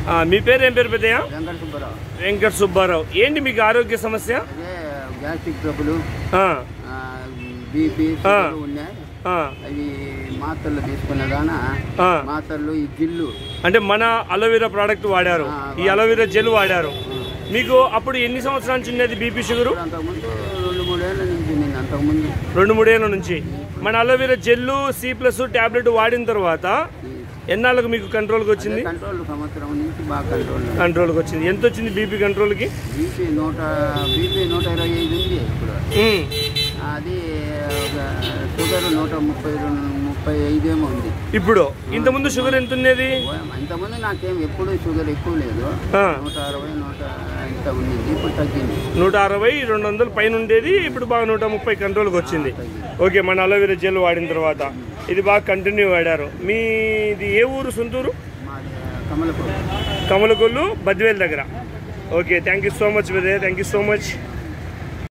ఆ, మీ పేరు ఏం పేరు పెద్దయ్య వెంకట సుబ్బారావు వెంకట సుబ్బారావు ఏంటి మీకు ఆరోగ్య సమస్య అదే గ్యాస్ట్రిక్ ట్రబుల్ ఆ, బీపీ ఆ. ఉన్నాయి ఆ, అవి మాత్రలు తీసుకున్న దాన ఆ. మాత్రలు ఈ జిల్లు అంటే మన అలోవెరా ప్రోడక్ట్ వాడారు ఆ, ఈ అలోవెరా జెల్ వాడారు మీకు అప్పుడు ఎన్ని సంవత్సరాల నుంచి ఉండేది బీపీ షుగరు ఇప్పుడు అంతకుముందు రెండు మూడేళ్ల నుంచి నేను అంతకుముందు రెండు మూడేళ్ళ నుంచి మన aloe vera gel C plus tablet వాడిన తర్వాత ఎన్నాళ్ళకు మీకు కంట్రోల్కి వచ్చింది కంట్రోల్ సంవత్సరం నుంచి బాగా కంట్రోల్ కంట్రోల్కి వచ్చింది ఎంత వచ్చింది బీపీ కంట్రోల్కి బీపీ నూట బీపీ నూట ఇరవై ఐదు ఉంది ఇప్పుడు ఉమ్, అది ఒక షుగర్ నూట ముప్పై రెండు ముప్పై ఐదు ఏమో ఉంది ఇప్పుడు ఇంతకుముందు షుగర్ ఎంత ఉండేది ఇంతకుముందు నాకేం ఎప్పుడు షుగర్ ఎక్కువ లేదు ఆ. నూట అరవై నూట ఇంత ఉంది ఇప్పుడు తగ్గింది నూట అరవై రెండు వందల పైన ఉండేది ఇప్పుడు బాగా నూట ముప్పై కంట్రోల్కి వచ్చింది ఓకే మన అలోవెరా జెల్ వాడిన తర్వాత ఇది బాగా కంటిన్యూ వాడారు మీది ఏ ఊరు సొంతూరు మాది కమలపూర్ కమలకొల్లు బద్వేల్ దగ్గర okay thank you so much Vijay thank you so much